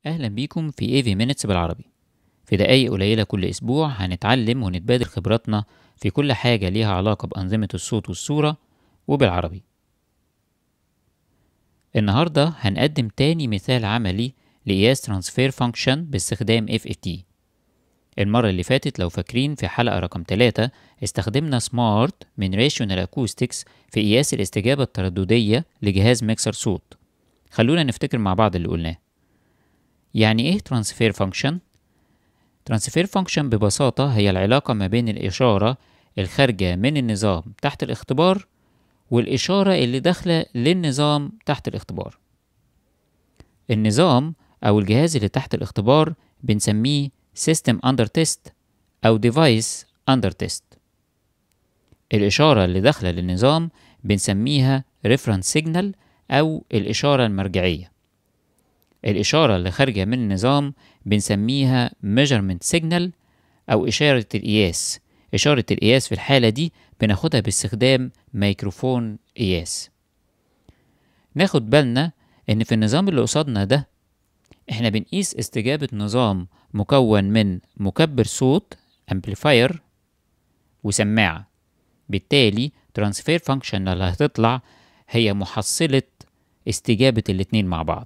أهلا بيكم في AV Minutes بالعربي في دقايق قليلة كل أسبوع هنتعلم ونتبادل خبراتنا في كل حاجة ليها علاقة بأنظمة الصوت والصورة وبالعربي النهاردة هنقدم تاني مثال عملي لقياس ترانسفير فانكشن باستخدام FFT المرة اللي فاتت لو فاكرين في حلقة رقم 3 استخدمنا سمارت من ريشيونال اكوستكس في قياس الاستجابة الترددية لجهاز ميكسر صوت خلونا نفتكر مع بعض اللي قلناه يعني ايه ترانسفير فانكشن ترانسفير فانكشن ببساطة هي العلاقة ما بين الإشارة الخارجة من النظام تحت الاختبار والإشارة اللي داخلة للنظام تحت الاختبار النظام أو الجهاز اللي تحت الاختبار بنسميه System Under Test أو Device Under Test الإشارة اللي داخلة للنظام بنسميها Reference Signal أو الإشارة المرجعية الإشارة اللي خارجة من النظام بنسميها Measurement Signal أو إشارة القياس إشارة القياس في الحالة دي بناخدها باستخدام ميكروفون قياس ناخد بالنا إن في النظام اللي قصادنا ده إحنا بنقيس استجابة نظام مكون من مكبر صوت amplifier وسماعة بالتالي ترانسفير فانكشن اللي هتطلع هي محصلة استجابة الاتنين مع بعض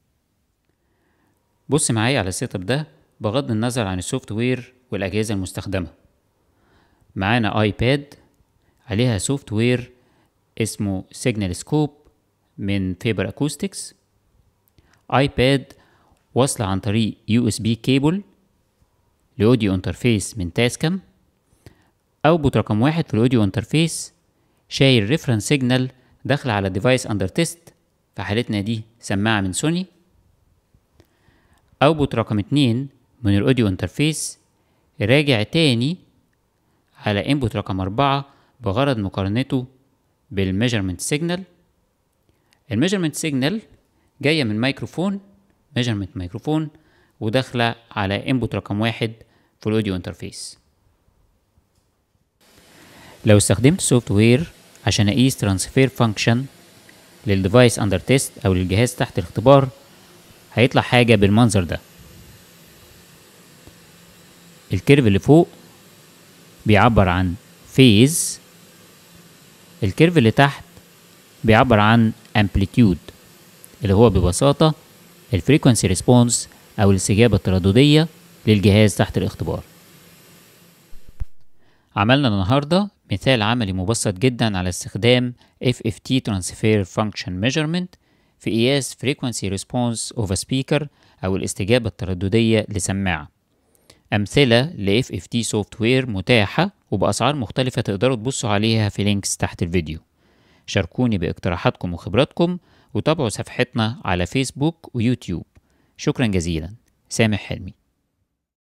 بص معايا على السيت اب ده بغض النظر عن السوفت وير والأجهزة المستخدمة معانا ايباد عليها سوفت وير اسمه سيجنال سكوب من فيبر اكوستكس ايباد واصلة عن طريق يو اس بي كيبل لاوديو انترفيس من تاسكم اوتبوت رقم واحد في الاوديو انترفيس شايل ريفرنس سيجنال داخل على ديفايس اندر تيست في حالتنا دي سماعة من سوني اوتبوت رقم اتنين من الاوديو انترفيس راجع تاني على انبوت رقم أربعة بغرض مقارنته بالميجرمنت سيجنال الميجرمنت سيجنال جاية من ميكروفون ميجرمنت ميكروفون وداخلة على انبوت رقم واحد في الاوديو انترفيس لو استخدمت سوفت وير عشان اقيس ترانسفير فانكشن للديفايس اندر تيست او للجهاز تحت الاختبار هيطلع حاجة بالمنظر ده الكيرف اللي فوق بيعبر عن فيز الكيرف اللي تحت بيعبر عن امبليتيود اللي هو ببساطة الفريكونسي ريسبونس أو الاستجابة الترددية للجهاز تحت الاختبار عملنا النهاردة مثال عملي مبسط جدا على استخدام FFT Transfer Function Measurement في قياس Frequency Response of a Speaker أو الاستجابة الترددية لسماعة أمثلة ل FFT Software متاحة وبأسعار مختلفة تقدروا تبصوا عليها في لينكس تحت الفيديو شاركوني باقتراحاتكم وخبراتكم وتابعوا صفحتنا على فيسبوك ويوتيوب شكرا جزيلا سامح حلمي